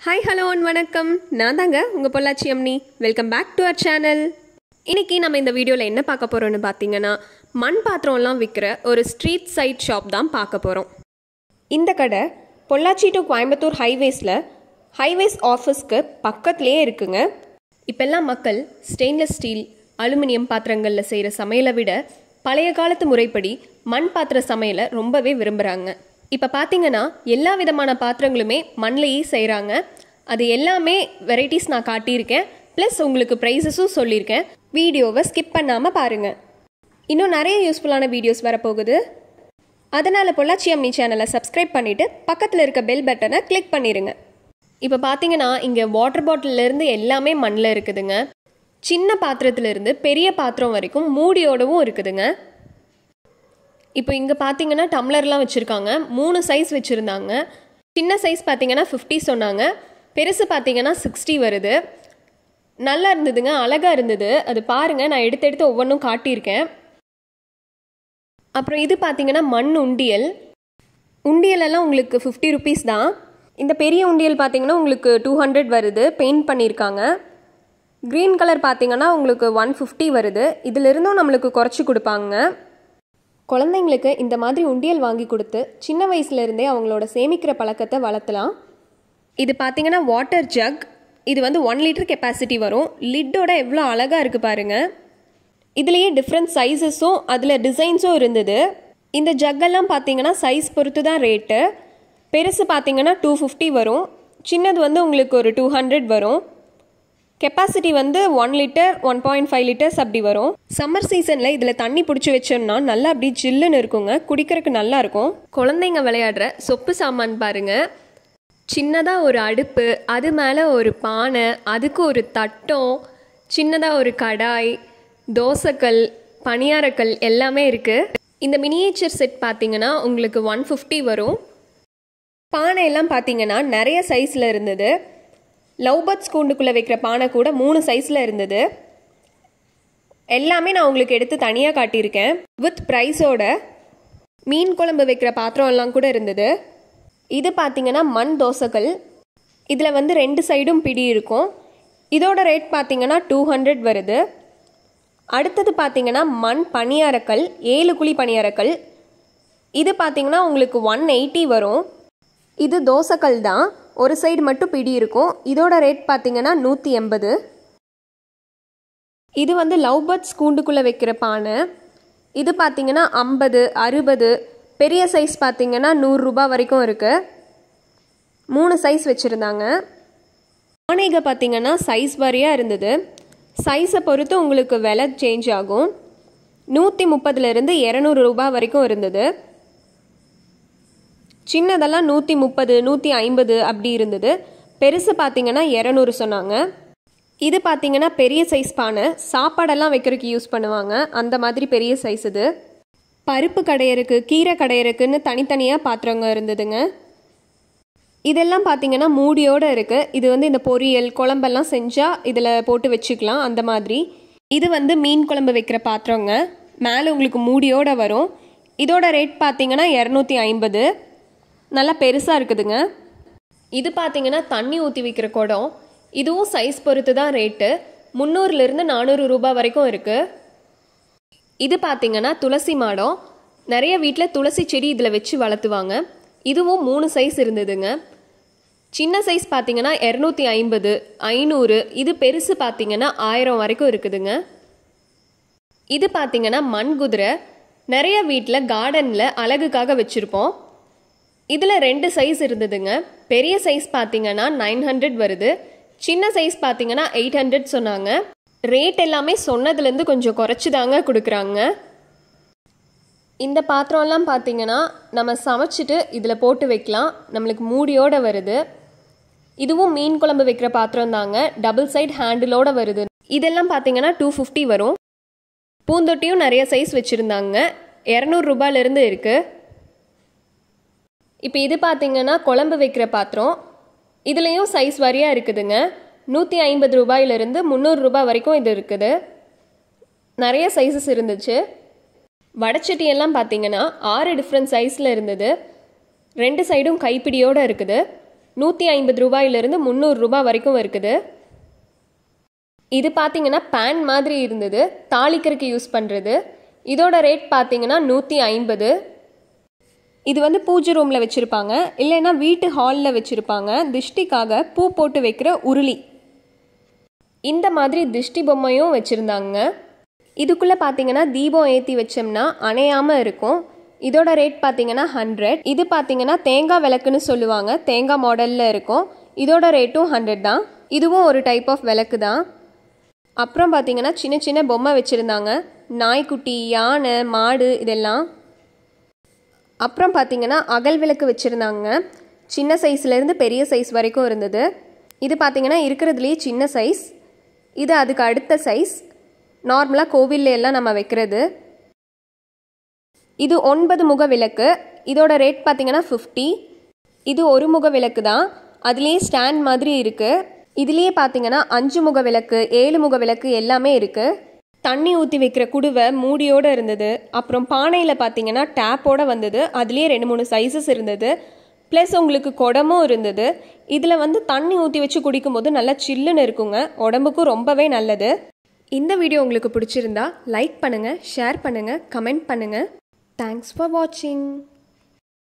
hi hello and வணக்கம் நான் தாங்க உங்கள் பொள்ளாச்சி அம்னி welcome back to our channel இன்னைக்கு நம்ம இந்த வீடியோவில் என்ன பார்க்க போகிறோம்னு பார்த்தீங்கன்னா மண் பாத்திரம்லாம் விற்கிற ஒரு ஸ்ட்ரீட் சைட் ஷாப் தான் பார்க்க போகிறோம் இந்த கடை பொள்ளாச்சி டு கோயம்புத்தூர் ஹைவேஸில் ஹைவேஸ் ஆஃபீஸ்க்கு பக்கத்துலேயே இருக்குங்க இப்போல்லாம் மக்கள் ஸ்டெயின்லெஸ் ஸ்டீல் அலுமினியம் பாத்திரங்களில் செய்கிற சமையலை விட பழைய காலத்து முறைப்படி மண் பாத்திர சமையலை ரொம்பவே விரும்புகிறாங்க இப்போ பார்த்தீங்கன்னா எல்லா விதமான பாத்திரங்களுமே மண்ணிலேயே செய்கிறாங்க அது எல்லாமே வெரைட்டிஸ் நான் காட்டியிருக்கேன் ப்ளஸ் உங்களுக்கு ப்ரைஸஸும் சொல்லியிருக்கேன் வீடியோவை ஸ்கிப் பண்ணாமல் பாருங்கள் இன்னும் நிறைய யூஸ்ஃபுல்லான வீடியோஸ் வரப்போகுது அதனால் பொள்ளாச்சி அம்னி சேனலை சப்ஸ்கிரைப் பண்ணிவிட்டு பக்கத்தில் இருக்க பெல் பட்டனை கிளிக் பண்ணிடுங்க இப்போ பார்த்தீங்கன்னா இங்கே வாட்டர் பாட்டிலேருந்து எல்லாமே மண்ணில் இருக்குதுங்க சின்ன பாத்திரத்துலேருந்து பெரிய பாத்திரம் வரைக்கும் மூடியோடவும் இருக்குதுங்க இப்போ இங்கே பார்த்தீங்கன்னா டம்ளர்லாம் வச்சுருக்காங்க மூணு சைஸ் வச்சுருந்தாங்க சின்ன சைஸ் பார்த்தீங்கன்னா ஃபிஃப்டி சொன்னாங்க பெருசு பார்த்தீங்கன்னா சிக்ஸ்டி வருது நல்லா இருந்ததுங்க அழகாக இருந்தது அது பாருங்கள் நான் எடுத்து எடுத்து ஒவ்வொன்றும் காட்டியிருக்கேன் அப்புறம் இது பார்த்தீங்கன்னா மண் உண்டியல் உண்டியலெல்லாம் உங்களுக்கு ஃபிஃப்டி ருபீஸ் தான் இந்த பெரிய உண்டியல் பார்த்தீங்கன்னா உங்களுக்கு டூ ஹண்ட்ரட் வருது பெயிண்ட் பண்ணியிருக்காங்க க்ரீன் கலர் பார்த்தீங்கன்னா உங்களுக்கு ஒன் ஃபிஃப்டி வருது இதிலிருந்தும் நம்மளுக்கு குறைச்சி கொடுப்பாங்க குழந்தைங்களுக்கு இந்த மாதிரி உண்டியல் வாங்கி கொடுத்து சின்ன வயசுலேருந்தே அவங்களோட சேமிக்கிற பழக்கத்தை வளர்த்தலாம் இது பார்த்தீங்கன்னா வாட்டர் ஜக் இது வந்து ஒன் லிட்டர் கெப்பாசிட்டி வரும் லிட்டோட எவ்வளோ அழகாக இருக்குது பாருங்கள் இதுலேயே டிஃப்ரெண்ட் சைஸஸும் அதில் டிசைன்ஸும் இருந்தது இந்த ஜக்கெல்லாம் பார்த்தீங்கன்னா சைஸ் பொறுத்து தான் ரேட்டு பெருசு பார்த்தீங்கன்னா டூ ஃபிஃப்டி வரும் சின்னது வந்து உங்களுக்கு ஒரு டூ ஹண்ட்ரட் வரும் கெப்பாசிட்டி வந்து one litre one point five litres அப்படி வரும் சம்மர் சீசனில் இதில் தண்ணி பிடிச்சி வச்சோம்னா நல்லா அப்படி ஜில்லுன்னு இருக்குங்க குடிக்கிறதுக்கு நல்லா இருக்கும் குழந்தைங்க விளையாடுற சொப்பு சாமான் பாருங்க சின்னதாக ஒரு அடுப்பு அது மேலே ஒரு பானை அதுக்கு ஒரு தட்டம் சின்னதாக ஒரு கடாய் தோசைக்கல் பணியாரக்கல் எல்லாமே இருக்குது இந்த மினியேச்சர் செட் பார்த்தீங்கன்னா உங்களுக்கு ஒன் ஃபிஃப்டி வரும் பானை எல்லாம் பார்த்தீங்கன்னா நிறைய சைஸில் இருந்தது லவ் பர்ட்ஸ் கூண்டுக்குள்ளே வைக்கிற பானை கூட மூணு சைஸில் இருந்தது எல்லாமே நான் உங்களுக்கு எடுத்து தனியாக காட்டியிருக்கேன் வித் ப்ரைஸோட மீன் குழம்பு வைக்கிற பாத்திரம் எல்லாம் கூட இருந்தது இது பார்த்தீங்கன்னா மண் தோசைகள் இதில் வந்து ரெண்டு சைடும் பிடி இருக்கும் இதோட ரேட் பார்த்தீங்கன்னா டூ ஹண்ட்ரட் வருது அடுத்தது பார்த்தீங்கன்னா மண் பணியாரக்கல் ஏழு குழி பணியாரக்கல் இது பார்த்தீங்கன்னா உங்களுக்கு ஒன் எயிட்டி வரும் இது தோசைக்கல் தான் ஒரு சைடு மட்டும் பிடி இருக்கும் இதோட ரேட் பார்த்தீங்கன்னா நூற்றி எண்பது இது வந்து லவ் பேர்ட்ஸ் கூண்டுக்குள்ளே வைக்கிற பானை இது பார்த்தீங்கன்னா ஐம்பது அறுபது பெரிய சைஸ் பார்த்தீங்கன்னா நூறுரூபா வரைக்கும் இருக்குது மூணு சைஸ் வச்சுருந்தாங்க பானைக பார்த்தீங்கன்னா சைஸ் வாரியாக இருந்தது சைஸை பொறுத்து உங்களுக்கு விலை சேஞ்ச் ஆகும் நூற்றி முப்பதுலேருந்து இரநூறு ரூபாய் வரைக்கும் இருந்தது சின்னதெல்லாம் நூற்றி முப்பது நூற்றி ஐம்பது அப்படி இருந்தது பெருசு பார்த்தீங்கன்னா இரநூறு சொன்னாங்க இது பார்த்தீங்கன்னா பெரிய சைஸ் பானை சாப்பாடெல்லாம் வைக்கிறதுக்கு யூஸ் பண்ணுவாங்க அந்த மாதிரி பெரிய சைஸ் இது பருப்பு கடையருக்கு கீரை கடையருக்குன்னு தனித்தனியாக பாத்திரங்க இருந்ததுங்க இதெல்லாம் பார்த்தீங்கன்னா மூடியோடு இருக்குது இது வந்து இந்த பொரியல் குழம்பெல்லாம் செஞ்சால் இதில் போட்டு வச்சுக்கலாம் அந்த மாதிரி இது வந்து மீன் குழம்பு வைக்கிற பாத்திரங்க மேலே உங்களுக்கு மூடியோடு வரும் இதோட ரேட் பார்த்தீங்கன்னா இரநூத்தி ஐம்பது நல்லா பெருசாக இருக்குதுங்க இது பார்த்தீங்கன்னா தண்ணி ஊற்றி விற்கிற குடம் இதுவும் சைஸ் பொறுத்து தான் ரேட்டு முந்நூறுலேருந்து நானூறு ரூபாய் வரைக்கும் இருக்குது இது பார்த்தீங்கன்னா துளசி மாடம் நிறைய வீட்டில் துளசி செடி இதில் வச்சு வளர்த்துவாங்க இதுவும் மூணு சைஸ் இருந்ததுங்க சின்ன சைஸ் பார்த்தீங்கன்னா இரநூத்தி ஐம்பது ஐநூறு இது பெருசு பார்த்தீங்கன்னா ஆயிரம் வரைக்கும் இருக்குதுங்க இது பார்த்தீங்கன்னா மண் குதிரை நிறைய வீட்டில் கார்டனில் அழகுக்காக வச்சுருப்போம் இதில் ரெண்டு சைஸ் இருந்ததுங்க பெரிய சைஸ் பார்த்தீங்கன்னா நைன் ஹண்ட்ரட் வருது சின்ன சைஸ் பார்த்தீங்கன்னா எயிட் ஹண்ட்ரட் சொன்னாங்க ரேட் எல்லாமே சொன்னதுலேருந்து கொஞ்சம் குறைச்சி தாங்க கொடுக்குறாங்க இந்த பாத்திரம்லாம் பார்த்தீங்கன்னா நம்ம சமைச்சிட்டு இதில் போட்டு வைக்கலாம் நம்மளுக்கு மூடியோடு வருது இதுவும் மீன் குழம்பு வைக்கிற பாத்திரம் தாங்க டபுள் சைட் ஹேண்டிலோட வருது இதெல்லாம் பார்த்தீங்கன்னா டூ ஃபிஃப்டி வரும் பூந்தொட்டியும் நிறைய சைஸ் வச்சுருந்தாங்க இரநூறு ரூபாயிலிருந்து இருக்குது இப்போ இது பார்த்தீங்கன்னா குழம்பு வைக்கிற பாத்திரம் இதுலேயும் சைஸ் வாரியாக இருக்குதுங்க நூற்றி ஐம்பது ரூபாயிலிருந்து முந்நூறு ரூபாய் வரைக்கும் இது இருக்குது நிறைய சைஸஸ் இருந்துச்சு வடச்சட்டி எல்லாம் பார்த்தீங்கன்னா ஆறு டிஃப்ரெண்ட் சைஸில் இருந்தது ரெண்டு சைடும் கைப்பிடியோடு இருக்குது நூற்றி ஐம்பது ரூபாயிலிருந்து முந்நூறு ரூபாய் வரைக்கும் இருக்குது இது பார்த்தீங்கன்னா பேன் மாதிரி இருந்தது தாளிக்கிறதுக்கு யூஸ் பண்ணுறது இதோட ரேட் பார்த்தீங்கன்னா நூற்றி ஐம்பது இது வந்து பூஜை ரூமில் வச்சுருப்பாங்க இல்லைன்னா வீட்டு ஹாலில் வச்சுருப்பாங்க திஷ்டிக்காக பூ போட்டு வைக்கிற உருளி இந்த மாதிரி திஷ்டி பொம்மையும் வச்சுருந்தாங்க இதுக்குள்ளே பார்த்தீங்கன்னா தீபம் ஏற்றி வச்சோம்னா அணையாமல் இருக்கும் இதோட ரேட் பார்த்தீங்கன்னா ஹண்ட்ரட் இது பார்த்தீங்கன்னா தேங்காய் விளக்குன்னு சொல்லுவாங்க தேங்காய் மாடலில் இருக்கும் இதோட ரேட்டும் ஹண்ட்ரட் தான் இதுவும் ஒரு டைப் ஆஃப் விளக்கு தான் அப்புறம் பார்த்தீங்கன்னா சின்ன சின்ன பொம்மை வச்சுருந்தாங்க நாய்க்குட்டி யானை மாடு இதெல்லாம் அப்புறம் பார்த்தீங்கன்னா அகல் விளக்கு வச்சுருந்தாங்க சின்ன சைஸ்லேருந்து பெரிய சைஸ் வரைக்கும் இருந்தது இது பார்த்தீங்கன்னா இருக்கிறதுலேயே சின்ன சைஸ் இது அதுக்கு அடுத்த சைஸ் நார்மலாக கோவில்ல எல்லாம் நம்ம வைக்கிறது இது ஒன்பது முக விளக்கு இதோட ரேட் பார்த்தீங்கன்னா ஃபிஃப்டி இது ஒரு முக விளக்கு தான் அதுலேயே ஸ்டாண்ட் மாதிரி இருக்குது இதுலேயே பார்த்தீங்கன்னா அஞ்சு முக விளக்கு ஏழு முக விளக்கு எல்லாமே இருக்குது தண்ணி ஊற்றி வைக்கிற குடுவை மூடியோடு இருந்தது அப்புறம் பானையில் பார்த்தீங்கன்னா டேப்போடு வந்தது அதுலேயே ரெண்டு மூணு சைஸஸ் இருந்தது ப்ளஸ் உங்களுக்கு குடமும் இருந்தது இதில் வந்து தண்ணி ஊற்றி வச்சு குடிக்கும்போது நல்லா சில்லுன்னு இருக்குங்க உடம்புக்கும் ரொம்பவே நல்லது இந்த வீடியோ உங்களுக்கு பிடிச்சிருந்தா லைக் பண்ணுங்கள் ஷேர் பண்ணுங்கள் கமெண்ட் பண்ணுங்கள் தேங்க்ஸ் ஃபார் வாட்சிங்